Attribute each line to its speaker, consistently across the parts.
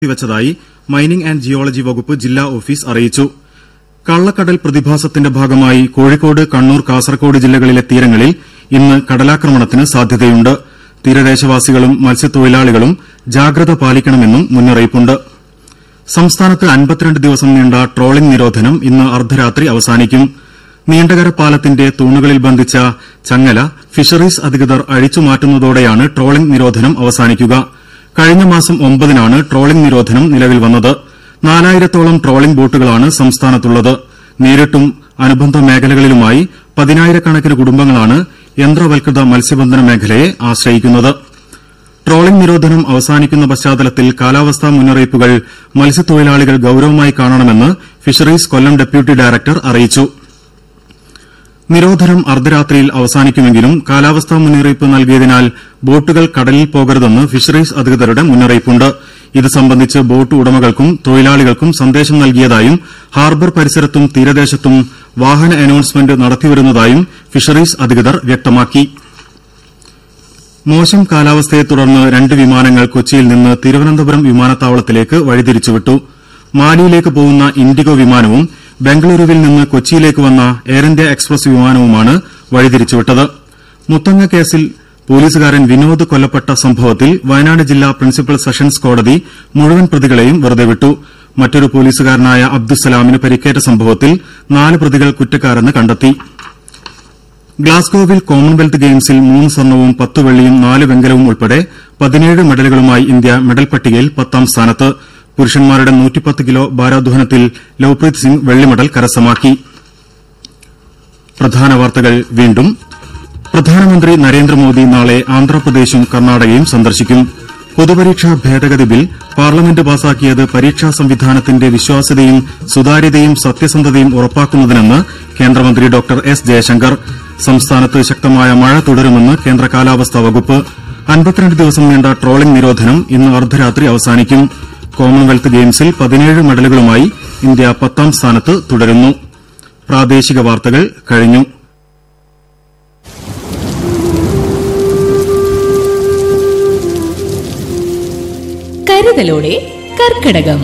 Speaker 1: നിർത്തിവച്ചതായി mining and geology വകുപ്പ് ജില്ലാ office അറിയിച്ചു കള്ളക്കടൽ പ്രതിഭാസത്തിന്റെ ഭാഗമായി കോഴിക്കോട് കണ്ണൂർ കാസർകോട് ജില്ലകളിലെ തീരങ്ങളിൽ ഇന്ന് കടലാക്രമണത്തിന് സാധ്യതയുണ്ട് തീരദേശവാസികളും മത്സ്യത്തൊഴിലാളികളും ജാഗ്രത പാലിക്കണമെന്നും മുന്നറിയിപ്പുണ്ട് സംസ്ഥാനത്ത് അൻപത്തിരണ്ട് ദിവസം നീണ്ട ട്രോളിംഗ് നിരോധനം ഇന്ന് അർദ്ധരാത്രി അവസാനിക്കും നീണ്ടകര പാലത്തിന്റെ തൂണുകളിൽ ബന്ധിച്ച ചങ്ങല ഫിഷറീസ് അധികൃതർ അഴിച്ചുമാറ്റുന്നതോടെയാണ് ട്രോളിംഗ് നിരോധനം അവസാനിക്കുക കഴിഞ്ഞ മാസം ഒമ്പതിനാണ് ട്രോളിംഗ് നിരോധനം നിലവിൽ വന്നത് നാലായിരത്തോളം ട്രോളിംഗ് ബോട്ടുകളാണ് സംസ്ഥാനത്തുള്ളത് നേരിട്ടും അനുബന്ധ മേഖലകളിലുമായി പതിനായിരക്കണക്കിന് കുടുംബങ്ങളാണ് യന്ത്രവൽകൃത മത്സ്യബന്ധന മേഖലയെ ആശ്രയിക്കുന്നത് ട്രോളിംഗ് നിരോധനം അവസാനിക്കുന്ന പശ്ചാത്തലത്തിൽ കാലാവസ്ഥാ മുന്നറിയിപ്പുകൾ മത്സ്യത്തൊഴിലാളികൾ ഗൌരവമായി കാണണമെന്ന് ഫിഷറീസ് കൊല്ലം ഡെപ്യൂട്ടി ഡയറക്ടർ അറിയിച്ചു നിരോധനം അർദ്ധരാത്രിയിൽ അവസാനിക്കുമെങ്കിലും കാലാവസ്ഥാ മുന്നറിയിപ്പ് നൽകിയതിനാൽ ബോട്ടുകൾ കടലിൽ പോകരുതെന്ന് ഫിഷറീസ് അധികൃതരുടെ മുന്നറിയിപ്പുണ്ട് ഇത് സംബന്ധിച്ച് ബോട്ട് ഉടമകൾക്കും തൊഴിലാളികൾക്കും സന്ദേശം നൽകിയതായും ഹാർബർ പരിസരത്തും തീരദേശത്തും വാഹന അനൌൺസ്മെന്റ് നടത്തിവരുന്നതായും ഫിഷറീസ് അധികൃതർ വ്യക്തമാക്കി മോശം കാലാവസ്ഥയെ തുടർന്ന് രണ്ട് വിമാനങ്ങൾ കൊച്ചിയിൽ നിന്ന് തിരുവനന്തപുരം വിമാനത്താവളത്തിലേക്ക് വഴിതിരിച്ചുവിട്ടു മാലിയിലേക്ക് പോകുന്ന ഇൻഡിഗോ വിമാനവും ബംഗളൂരുവിൽ നിന്ന് കൊച്ചിയിലേക്ക് വന്ന എയർ ഇന്ത്യ എക്സ്പ്രസ് വിമാനവുമാണ് വഴിതിരിച്ചുവിട്ടത് മുത്തങ്ങ കേസിൽ പോലീസുകാരൻ വിനോദ് കൊല്ലപ്പെട്ട സംഭവത്തിൽ വയനാട് ജില്ലാ പ്രിൻസിപ്പൽ സെഷൻസ് കോടതി മുഴുവൻ പ്രതികളെയും വെറുതെ വിട്ടു മറ്റൊരു പോലീസുകാരനായ അബ്ദുസലാമിന് പരിക്കേറ്റ സംഭവത്തിൽ നാല് പ്രതികൾ കുറ്റക്കാരെന്ന് കണ്ടെത്തി ഗ്ലാസ്ഗോവിൽ കോമൺവെൽത്ത് ഗെയിംസിൽ മൂന്ന് സ്വർണവും പത്ത് വെള്ളിയും നാല് വെങ്കലവും ഉൾപ്പെടെ പതിനേഴ് മെഡലുകളുമായി ഇന്ത്യ മെഡൽ പട്ടികയിൽ പത്താം സ്ഥാനത്ത് പുരുഷന്മാരുടെ കിലോ ഭാരോദ്വഹനത്തിൽ ലവ്പ്രീത് സിംഗ് വെള്ളി മെഡൽ കരസ്ഥമാക്കി പ്രധാന വാർത്തകൾ വീണ്ടും പ്രധാനമന്ത്രി നരേന്ദ്രമോദി നാളെ ആന്ധ്രാപ്രദേശും കർണാടകയും സന്ദർശിക്കും പൊതുപരീക്ഷാ ഭേദഗതി ബിൽ പാർലമെന്റ് പാസാക്കിയത് പരീക്ഷാ സംവിധാനത്തിന്റെ വിശ്വാസ്യതയും സുതാര്യതയും സത്യസന്ധതയും ഉറപ്പാക്കുന്നതിനെന്ന് കേന്ദ്രമന്ത്രി ഡോക്ടർ എസ് ജയശങ്കർ സംസ്ഥാനത്ത് ശക്തമായ മഴ തുടരുമെന്ന് കേന്ദ്ര കാലാവസ്ഥാ വകുപ്പ് അൻപത്തിരണ്ട് ദിവസം നീണ്ട ട്രോളിംഗ് നിരോധനം ഇന്ന് അർദ്ധരാത്രി അവസാനിക്കും കോമൺവെൽത്ത് ഗെയിംസിൽ പതിനേഴ് മെഡലുകളുമായി ഇന്ത്യ പത്താം സ്ഥാനത്ത് തുടരുന്നു പ്രാദേശിക വാർത്തകൾ കഴിഞ്ഞു
Speaker 2: കരുതലോടെ കർക്കിടകം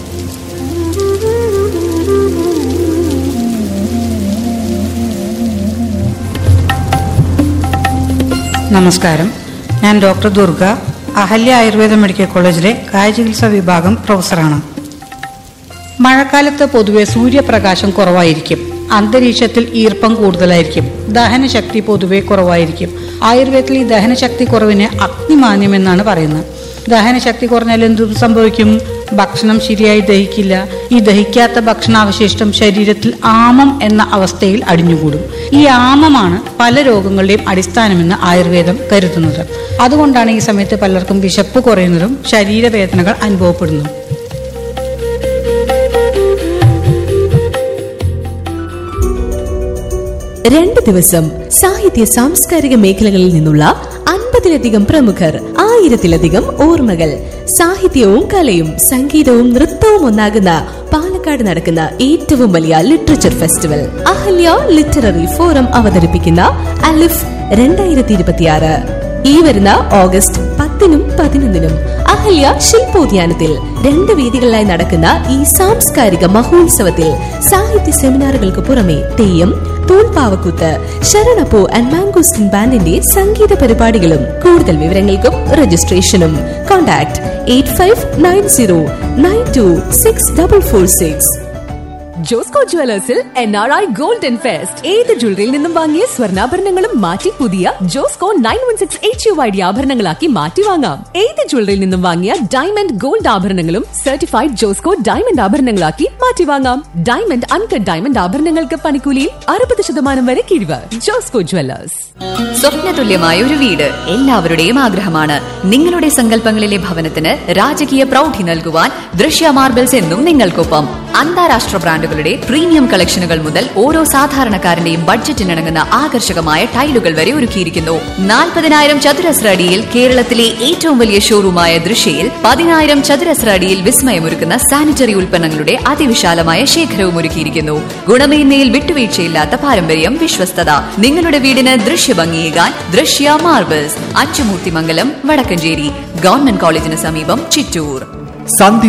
Speaker 3: നമസ്കാരം ഞാൻ ഡോക്ടർ ദുർഗ അഹല്യ ആയുർവേദ മെഡിക്കൽ കോളേജിലെ കായചികിത്സാ വിഭാഗം പ്രൊഫസറാണ് മഴക്കാലത്ത് പൊതുവെ സൂര്യപ്രകാശം കുറവായിരിക്കും അന്തരീക്ഷത്തിൽ ഈർപ്പം കൂടുതലായിരിക്കും ദഹനശക്തി പൊതുവെ കുറവായിരിക്കും ആയുർവേദത്തിൽ ഈ ദഹനശക്തി കുറവിന് അഗ്നിമാന്യം എന്നാണ് പറയുന്നത് ദഹനശക്തി കുറഞ്ഞാൽ എന്ത് സംഭവിക്കും ഭക്ഷണം ശരിയായി ദഹിക്കില്ല ഈ ദഹിക്കാത്ത ഭക്ഷണാവശിഷ്ടം ശരീരത്തിൽ ആമം എന്ന അവസ്ഥയിൽ അടിഞ്ഞുകൂടും ഈ ആമമാണ് പല രോഗങ്ങളുടെയും അടിസ്ഥാനമെന്ന് ആയുർവേദം കരുതുന്നത് അതുകൊണ്ടാണ് ഈ സമയത്ത് പലർക്കും വിശപ്പ് കുറയുന്നതും ശരീരവേദനകൾ അനുഭവപ്പെടുന്നു
Speaker 2: രണ്ട് ദിവസം സാഹിത്യ സാംസ്കാരിക മേഖലകളിൽ നിന്നുള്ള അൻപതിലധികം പ്രമുഖർ ആയിരത്തിലധികം ഓർമ്മകൾ സാഹിത്യവും കലയും സംഗീതവും നൃത്തവും ഒന്നാകുന്ന പാലക്കാട് നടക്കുന്ന ഏറ്റവും വലിയ literature festival Ahalya literary forum അവതരിപ്പിക്കുന്ന അലിഫ് രണ്ടായിരത്തി ഇരുപത്തിയാറ് ഈ വരുന്ന ഓഗസ്റ്റ് പത്തിനും പതിനൊന്നിനും അഹല്യ ശില്പോദ്യാനത്തിൽ രണ്ട് വേദികളിലായി നടക്കുന്ന ഈ സാംസ്കാരിക മഹോത്സവത്തിൽ സാഹിത്യ സെമിനാറുകൾക്ക് പുറമെ തെയ്യം തൂൺപാവക്കൂത്ത് ശരണപ്പൂ ആൻഡ് മാംഗോസ്റ്റിൻ ബാൻഡിന്റെ സംഗീത പരിപാടികളും കൂടുതൽ വിവരങ്ങൾക്കും രജിസ്ട്രേഷനും contact eight five nine zero nine two six double four six
Speaker 4: Josco ജുവലേഴ്സിൽ N R I golden fest ഏത് ജ്വല്ലറിയിൽ നിന്നും വാങ്ങിയ സ്വർണ്ണാഭരണങ്ങളും മാറ്റി പുതിയ Josco nine one six H U I D ആഭരണങ്ങളാക്കി മാറ്റി വാങ്ങാം ഏത് ജ്വല്ലറിയിൽ നിന്നും വാങ്ങിയ ഡയമണ്ട് ഗോൾഡ് ആഭരണങ്ങളും സർട്ടിഫൈഡ് ജോസ്കോ ഡയമണ്ട് ആഭരണങ്ങളാക്കി മാറ്റി വാങ്ങാം ഡയമണ്ട് അൺകട്ട് ഡയമണ്ട് ആഭരണങ്ങൾക്ക് പണിക്കൂലിയിൽ അറുപത് ശതമാനം വരെ കിഴിവ് ജോസ്കോ ജുവലേഴ്സ്
Speaker 5: സ്വപ്നതുല്യമായ ഒരു വീട് എല്ലാവരുടെയും ആഗ്രഹമാണ് നിങ്ങളുടെ സങ്കല്പങ്ങളിലെ ഭവനത്തിന് രാജകീയ പ്രൗഢി നൽകുവാൻ ദൃശ്യ മാർബിൾസ് എന്നും നിങ്ങൾക്കൊപ്പം അന്താരാഷ്ട്ര ബ്രാൻഡുകളുടെ പ്രീമിയം കളക്ഷനുകൾ മുതൽ ഓരോ സാധാരണക്കാരന്റെയും ബഡ്ജറ്റിനിണങ്ങുന്ന ആകർഷകമായ ടൈലുകൾ വരെ ഒരുക്കിയിരിക്കുന്നു നാൽപ്പതിനായിരം ചതുരശ്ര അടിയിൽ കേരളത്തിലെ ഏറ്റവും വലിയ ഷോറൂമായ ദൃശ്യയിൽ പതിനായിരം ചതുരശ്ര അടിയിൽ വിസ്മയമൊരുക്കുന്ന സാനിറ്ററി ഉൽപ്പന്നങ്ങളുടെ അതിവിശാലമായ ശേഖരവും ഒരുക്കിയിരിക്കുന്നു ഗുണമേന്മയിൽ വിട്ടുവീഴ്ചയില്ലാത്ത പാരമ്പര്യം വിശ്വസ്തത നിങ്ങളുടെ വീടിന് ദൃശ്യഭംഗിയേകാൻ ദൃശ്യ മാർബിൾസ് അച്ചുമൂർത്തിമംഗലം വടക്കഞ്ചേരി ഗവൺമെന്റ് കോളേജിന് സമീപം ചിറ്റൂർ
Speaker 6: സന്ധി